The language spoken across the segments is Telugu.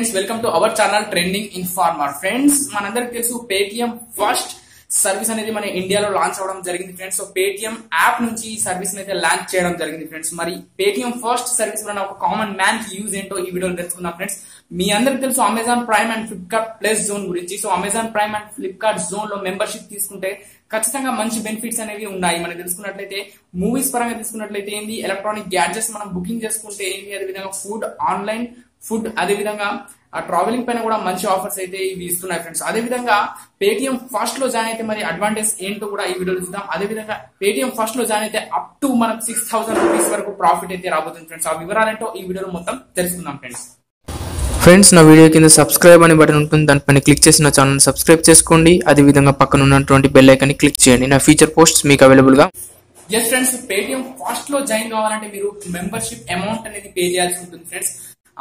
friends welcome to our channel trending informer friends మనందరికి తెలుసు పేటిఎం ఫస్ట్ సర్వీస్ అనేది మన ఇండియాలో లాంచ్ అవడం జరిగింది ఫ్రెండ్స్ సో పేటిఎం యాప్ నుంచి ఈ సర్వీస్ అయితే లాంచ్ చేయడం జరిగింది ఫ్రెండ్స్ మరి పేటిఎం ఫస్ట్ సర్వీస్ వల్ల ఒక కామన్ మ్యాన్ కి యూజ్ ఏంటో ఈ వీడియోలో తెలుసుకుందాం ఫ్రెండ్స్ మీ అందరికి తెలుసు Amazon Prime and Flipkart plus zone గురించి so Amazon Prime and Flipkart zone లో మెంబర్షిప్ తీసుకుంటే ఖచ్చితంగా మంచి బెనిఫిట్స్ అనేవి ఉన్నాయి మనం తెలుసుకున్నట్లయితే మూవీస్ పరంగా తీసుకున్నట్లయితే ఏంది ఎలక్ట్రానిక్ గ్యాడ్జెట్స్ మనం బుకింగ్ చేసుకుంటే ఏంది అదేవిధంగా ఫుడ్ ఆన్లైన్ ఫుడ్ అదేవిధంగా ఆ ట్రావెలింగ్ పైన కూడా మంచి ఆఫర్స్ అయితే ఇవి ఇస్తున్నాయి ఫ్రెండ్స్ అదే విధంగా పేటిఎం ఫస్ట్ లో జాయిన్ అయితే మరి అడ్వాంటేజ్ ఏంటో కూడా ఈ వీడియోలో చూద్దాం అదే విధంగా పేటిఎం ఫస్ట్ లో జాయిన్ అయితే అప్ టు మనకు సిక్స్ థౌసండ్ రూపీస్ వరకు ప్రాఫిట్ అయితే రాబోతుంది ఫ్రెండ్స్ ఆ వివరాలేంటో ఈ వీడియోలో మొత్తం తెలుసుకుందాం ఫ్రెండ్స్ ఫ్రెండ్స్ నా వీడియో కింద సబ్స్క్రైబ్ అనే బటన్ ఉంటుంది దానిపైన క్లిక్ చేసి నా ఛానల్ సబ్స్క్రైబ్ చేసుకోండి అదే విధంగా పక్కన ఉన్నటువంటి బెల్ ఐకాన్ని క్లిక్ చేయండి నా ఫ్యూచర్ పోస్ట్స్ మీకు అవైలబుల్ గా ఎస్ ఫ్రెండ్స్ పేటిఎం ఫాస్ట్ లో జాయిన్ కావాలంటే మీరు మెంబర్షిప్ అమౌంట్ అనేది పే చేయాల్సి ఉంటుంది ఫ్రెండ్స్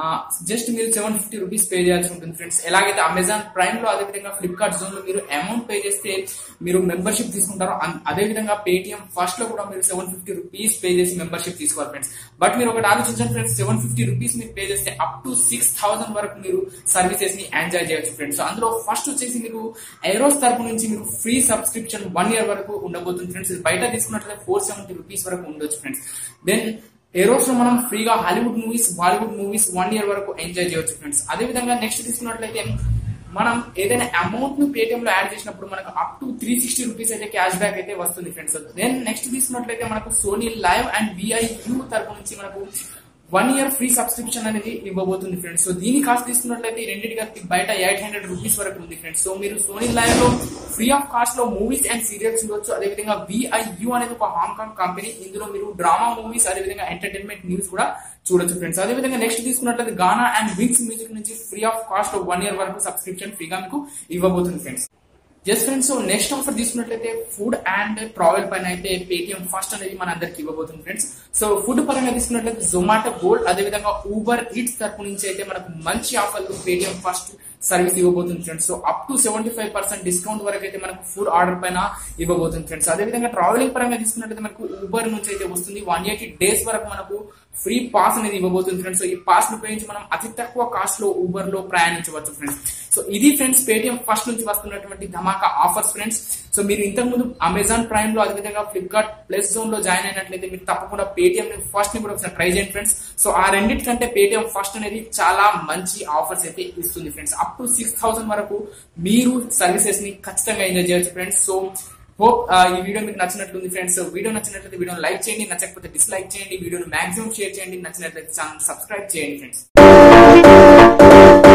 జస్ట్ మీరు సెవెన్ ఫిఫ్టీ రూపీస్ పే చేయాల్సి ఉంటుంది ఫ్రెండ్స్ ఎలాగైతే అమెజాన్ ప్రైమ్ లో అదే విధంగా ఫ్లిప్కార్ట్ జోన్ లో మీరు అమౌంట్ పే చేస్తే మీరు మెంబర్షిప్ తీసుకుంటారో అన్- అదే విధంగా పేటిఎం ఫస్ట్ లో కూడా మీరు సెవెన్ ఫిఫ్టీ రూపీస్ పే చేసి మెంబర్షిప్ తీసుకోవాలి ఫ్రెండ్స్ బట్ మీరు ఒకటి ఆలోచించండి ఫ్రెండ్స్ సెవెన్ ఫిఫ్టీ రూపీస్ మీరు పే చేస్తే అప్ టు సిక్స్ థౌసండ్ వరకు మీరు సర్వీసెస్ ని ఎంజాయ్ చేయొచ్చు ఫ్రెండ్స్ అందులో ఫస్ట్ వచ్చేసి మీకు ఐరోస్ తరపు నుంచి మీకు ఫ్రీ సబ్స్క్రిప్షన్ వన్ ఇయర్ వరకు ఉండబోతుంది ఫ్రెండ్స్ ఇది బయట తీసుకున్నట్లయితే ఫోర్ సెవెంటీ రూపీస్ వరకు ఉండొచ్చు ఫ్రెండ్స్ దెన్ ఏరోస్ లో మనం ఫ్రీగా Hollywood movies Bollywood movies one year వరకు ఎంజాయ్ చేయొచ్చు ఫ్రెండ్స్ అదే విధంగా నెక్స్ట్ తీసుకున్నట్లయితే మనం ఏదైనా అమౌంట్ ను పేటిఎం లో యాడ్ చేసినప్పుడు మనకు up to three sixty rupees అయితే క్యాష్ బ్యాక్ అయితే వస్తుంది ఫ్రెండ్స్ దెన్ నెక్స్ట్ తీసుకున్నట్లయితే మనకు సోనీ లైవ్ అండ్ విఐయూ తరపు నుంచి మనకు వన్ ఇయర్ ఫ్రీ సబ్స్క్రిప్షన్ అనేది ఇవ్వబోతుంది ఫ్రెండ్స్ సో దీని కాస్ట్ తీసుకున్నట్లయితే ఈ రెండింటి కలిపి బయట ఎయిట్ హండ్రెడ్ రూపీస్ వరకు ఉంది ఫ్రెండ్స్ సో మీరు సోనీ లైవ్ లో ఫ్రీ ఆఫ్ కాస్ట్ లో మూవీస్ అండ్ సీరియల్స్ చూడొచ్చు అదేవిధంగా విఐయు అనేది ఒక హాంకాంగ్ కంపెనీ ఇందులో మీరు డ్రామా మూవీస్ అదేవిధంగా ఎంటర్టైన్మెంట్ న్యూస్ కూడా చూడొచ్చు ఫ్రెండ్స్ అదేవిధంగా నెక్స్ట్ తీసుకున్నట్లయితే గానా అండ్ వింగ్స్ మ్యూజిక్ నుంచి free of cost one year వరకు సబ్స్క్రిప్షన్ ఫ్రీగా మీకు ఇవ్వబోతుంది friends just friends so next offer తీసుకున్నట్లయితే ఫుడ్ అండ్ ట్రావెల్ పైన అయితే పేటిఎం ఫస్ట్ అనేది మన అందరికి ఇవ్వబోతుంది ఫ్రెండ్స్ సో ఫుడ్ పరంగా తీసుకున్నట్లయితే జొమాటో గోల్డ్ అదేవిధంగా ఊబర్ ఈట్స్ తరపు నుంచి అయితే మనకు మంచి ఆఫర్లు పేటిఎం ఫస్ట్ సర్వీస్ ఇవ్వబోతుంది friends so up to seventy five percent discount వరకు అయితే మనకు ఫుడ్ ఆర్డర్ పైన ఇవ్వబోతుంది ఫ్రెండ్స్ అదేవిధంగా ట్రావెలింగ్ పరంగా తీసుకున్నట్లయితే మనకు ఊబర్ నుంచి అయితే వస్తుంది వన్ ఎయిటీ డేస్ వరకు మనకు ఫ్రీ పాస్ అనేది ఇవ్వబోతుంది ఫ్రెండ్స్ సో ఈ పాస్ ను ఉపయోగించి మనం అతి తక్కువ కాస్ట్ లో ఊబర్ లో ప్రయాణించవచ్చు ఫ్రెండ్స్ సో ఇది ఫ్రెండ్స్ పేటిఎం ఫస్ట్ నుంచి వస్తున్నటువంటి ధమాకా ఆఫర్స్ ఫ్రెండ్స్ సో మీరు ఇంతకు ముందు అమెజాన్ ప్రైమ్ లో అదేవిధంగా ఫ్లిప్కార్ట్ ప్లస్ జోన్ లో జాయిన్ అయినట్లయితే మీరు తప్పకుండా పేటిఎం ఫస్ట్ ని కూడా ఒకసారి ట్రై చేయండి ఫ్రెండ్స్ సో ఆ రెండింటికంటే పేటిఎం ఫస్ట్ అనేది చాలా మంచి ఆఫర్స్ అయితే ఇస్తుంది friends up to six thousand వరకు మీరు సర్వీసెస్ ని ఖచ్చితంగా ఎంజాయ్ చేయొచ్చు ఫ్రెండ్స్ సో హోప్ ఈ వీడియో మీకు నచ్చినట్లుంది ఫ్రెండ్స్ వీడియో నచ్చినట్లయితే వీడియోని లైక్ చేయండి నచ్చకపోతే డిస్లైక్ చేయండి వీడియోని మాక్సిమం షేర్ చేయండి నచ్చినట్లయితే ఛానల్ సబ్స్క్రైబ్ చేయండి ఫ్రెండ్స్